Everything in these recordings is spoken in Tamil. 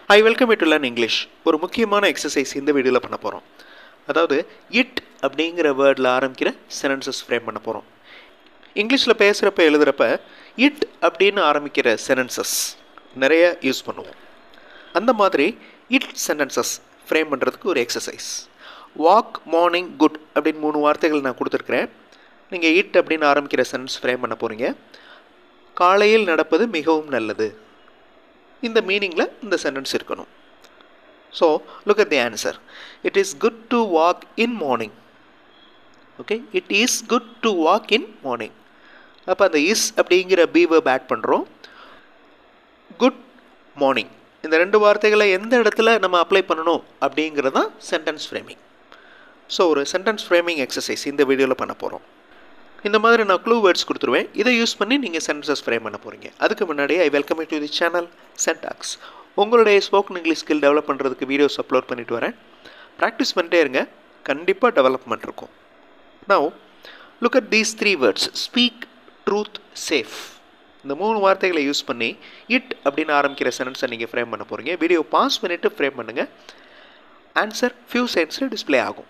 I welcome to learn English ஒரு முக்கியமான எக்ஸசைஸ் இந்த வீடியோவில் பண்ண போகிறோம் அதாவது இட் அப்படிங்கிற வேர்டில் ஆரம்பிக்கிற சென்டென்சஸ் ஃப்ரேம் பண்ண போகிறோம் இங்கிலீஷில் பேசுகிறப்ப எழுதுகிறப்ப இட் அப்படின்னு ஆரம்பிக்கிற சென்டென்சஸ் நிறைய யூஸ் பண்ணுவோம் அந்த மாதிரி இட் சென்டென்சஸ் ஃப்ரேம் பண்ணுறதுக்கு ஒரு எக்ஸசைஸ் வாக் மார்னிங் குட் அப்படின்னு மூணு வார்த்தைகள் நான் கொடுத்துருக்குறேன் நீங்கள் இட் அப்படின்னு ஆரம்பிக்கிற சென்டென்ஸ் ஃப்ரேம் பண்ண போகிறீங்க காலையில் நடப்பது மிகவும் நல்லது இந்த மீனிங்கில் இந்த சென்டென்ஸ் இருக்கணும் so look at the answer it is good to walk in morning okay it is good to walk in morning அப்போ அந்த இஸ் அப்படிங்கிற பீவர்ப் ஆட் பண்ணுறோம் குட் மார்னிங் இந்த ரெண்டு வார்த்தைகளை எந்த இடத்துல நம்ம அப்ளை பண்ணணும் அப்படிங்கிறது தான் சென்டென்ஸ் ஃப்ரேமிங் ஸோ ஒரு சென்டென்ஸ் ஃப்ரேமிங் எக்ஸசைஸ் இந்த வீடியோவில் பண்ண போகிறோம் இந்த மாதிரி நான் க்ளூ வேர்ட்ஸ் கொடுத்துருவேன் இதை யூஸ் பண்ணி நீங்கள் சென்டென்சஸ் ஃப்ரேம் பண்ண போகிறீங்க அதுக்கு முன்னாடி I welcome to the channel Syntax உங்களுடைய ஸ்போக்கன் இங்கிலீஷ் ஸ்கில் டெவலப் பண்ணுறதுக்கு வீடியோஸ் அப்லோட் பண்ணிட்டு வரேன் ப்ராக்டிஸ் பண்ணிட்டே இருங்க கண்டிப்பாக டெவலப்மெண்ட் இருக்கும் now look at these three words speak truth safe இந்த மூணு வார்த்தைகளை யூஸ் பண்ணி இட் அப்படின்னு ஆரம்பிக்கிற சென்டென்ஸை நீங்கள் ஃப்ரேம் பண்ண போகிறீங்க வீடியோ பாஸ் பண்ணிவிட்டு ஃப்ரேம் பண்ணுங்கள் ஆன்சர் ஃபியூ சென்ஸில் டிஸ்ப்ளே ஆகும்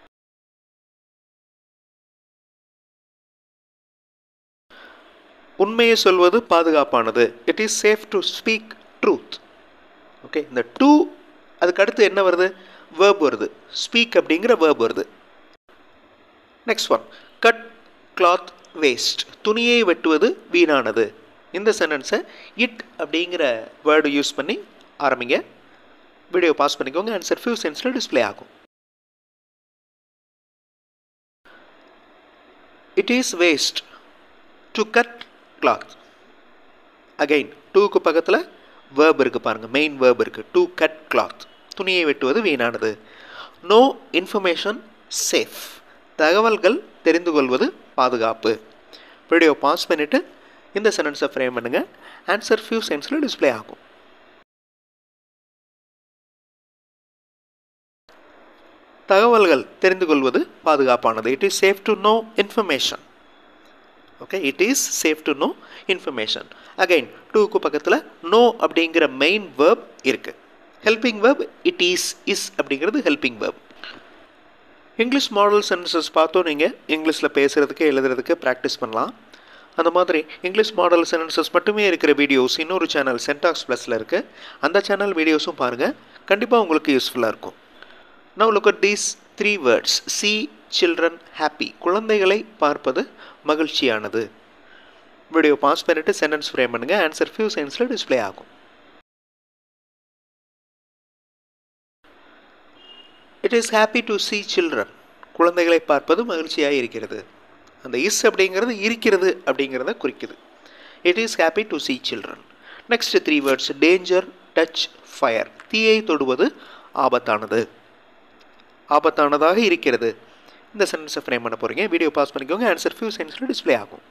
உண்மையை சொல்வது பாதுகாப்பானது it is safe to speak truth okay இந்த டூ அதுக்கு அடுத்து என்ன வருது வேர்ப் வருது ஸ்பீக் அப்படிங்கிற வேர்ப் வருது next one cut cloth waste துணியை வெட்டுவது வீணானது இந்த சென்டென்ஸை இட் அப்படிங்கிற வேர்டு யூஸ் பண்ணி ஆரம்பிங்க வீடியோ பாஸ் பண்ணிக்கோங்க ஆன்சர் ஃபியூ சென்ஸில் டிஸ்ப்ளே ஆகும் it is waste to cut cloth again டூக்கு பக்கத்தில் வேர்ப் இருக்குது பாருங்கள் மெயின் வேர்ப் இருக்குது டு கட் கிளாத் துணியை வெட்டுவது வீணானது நோ இன்ஃபர்மேஷன் சேஃப் தகவல்கள் தெரிந்து கொள்வது பாதுகாப்பு வீடியோ பாஸ் பண்ணிவிட்டு இந்த சென்டென்ஸை ஃப்ரேம் பண்ணுங்கள் ஆன்சர் ஃபியூ சென்ஸில் டிஸ்ப்ளே ஆகும் தகவல்கள் தெரிந்து கொள்வது பாதுகாப்பானது it is safe to know information okay it is safe to know information again டூக்கு பக்கத்தில் நோ அப்படிங்கிற மெயின் வேர்ப் இருக்குது helping verb it is is அப்படிங்கிறது helping verb English model sentences பார்த்தோம் நீங்கள் இங்கிலீஷில் பேசுகிறதுக்கு எழுதுறதுக்கு ப்ராக்டிஸ் பண்ணலாம் அந்த மாதிரி இங்கிலீஷ் மாடல் சென்டென்சஸ் மட்டுமே இருக்கிற வீடியோஸ் இன்னொரு சேனல் சென்டாக்ஸ் ப்ளஸில் இருக்குது அந்த சேனல் வீடியோஸும் பாருங்கள் கண்டிப்பாக உங்களுக்கு யூஸ்ஃபுல்லாக இருக்கும் now look at these three words see children happy குழந்தைகளை பார்ப்பது மகிழ்ச்சியானது வீடியோ பாஸ் பண்ணிட்டு சென்டென்ஸ் ஃப்ரேம் பண்ணுங்க ஆன்சர் ஃபியூ சென்ஸில் டிஸ்ப்ளே ஆகும் it is happy to see children குழந்தைகளை பார்ப்பது மகிழ்ச்சியாக இருக்கிறது அந்த இஸ் அப்படிங்கிறது இருக்கிறது அப்படிங்கிறத குறிக்குது it is happy to see children next three words danger touch fire தீயை தொடுவது ஆபத்தானது ஆபத்தானதாக இருக்கிறது இந்த சென்டென்ஸை ஃப்ரேம் பண்ண போகிறீங்க வீடியோ பாஸ் பண்ணிக்கோங்க ஆன்சர் ஃபியூ சென்ஸில் டிஸ்ப்ளே ஆகும்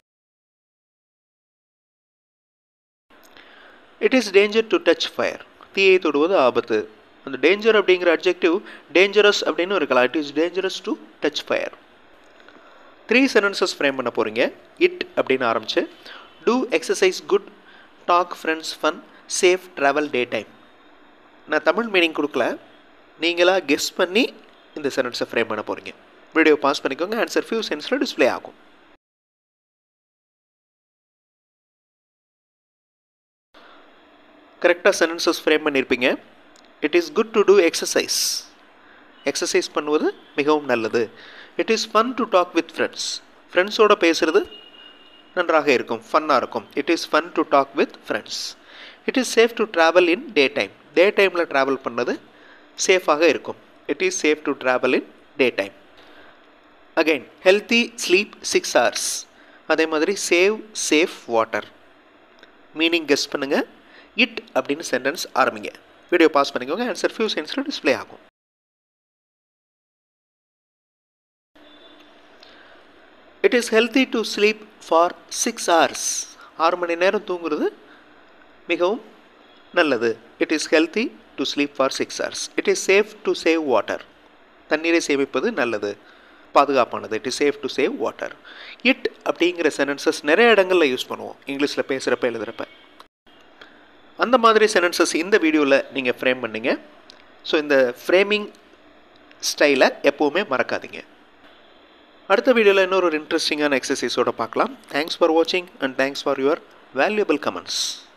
it is danger to touch fire தீயை தொடுவது ஆபத்து அந்த டேஞ்சர் அப்படிங்கிற அப்ஜெக்டிவ் டேஞ்சரஸ் அப்படின்னு இருக்கலாம் it is dangerous to touch fire three sentences frame பண்ண போகிறீங்க இட் அப்படின்னு ஆரம்பிச்சு do exercise good talk friends fun safe travel day time நான் தமிழ் மீனிங் கொடுக்கல நீங்களாக கெஸ் பண்ணி இந்த சென்டென்ஸை ஃப்ரேம் பண்ண போகிறீங்க வீடியோ பாஸ் பண்ணிக்கோங்க ஆன்சர் ஃபியூ சென்ஸில் டிஸ்ப்ளே ஆகும் கரெக்டாக சென்டென்சஸ் ஃப்ரேம் பண்ணியிருப்பீங்க it is good to do exercise exercise பண்ணுவது மிகவும் நல்லது it is fun to talk with friends ஃப்ரெண்ட்ஸோடு பேசுகிறது நன்றாக இருக்கும் ஃபன்னாக இருக்கும் it is fun to talk with friends it is safe to travel in day time day டைமில் ட்ராவல் பண்ணது சேஃபாக இருக்கும் it is safe to travel in day time again healthy sleep six hours அதே மாதிரி save safe water meaning guess பண்ணுங்கள் இட் அப்படின்னு சென்டென்ஸ் ஆரம்பிங்க வீடியோ பாஸ் பண்ணிக்கோங்க ஆன்சர் ஃபியூ சென்ஸில் டிஸ்ப்ளே ஆகும் it is healthy to sleep for six hours ஆறு மணி நேரம் தூங்குறது மிகவும் நல்லது it is healthy to sleep for six hours it is safe to save water தண்ணீரை சேமிப்பது நல்லது பாதுகாப்பானது it is safe to save water it அப்படிங்கிற சென்டென்சஸ் நிறைய இடங்களில் யூஸ் பண்ணுவோம் இங்கிலீஷில் பேசுகிறப்ப எழுதுகிறப்ப அந்த மாதிரி சென்டென்சஸ் இந்த வீடியோவில் நீங்கள் ஃப்ரேம் பண்ணீங்க ஸோ இந்த ஃப்ரேமிங் ஸ்டைலை எப்போவுமே மறக்காதீங்க அடுத்த வீடியோவில் இன்னொரு இன்ட்ரெஸ்டிங்கான எக்ஸசைஸோட பார்க்கலாம் தேங்க்ஸ் ஃபார் வாட்சிங் and thanks for your valuable comments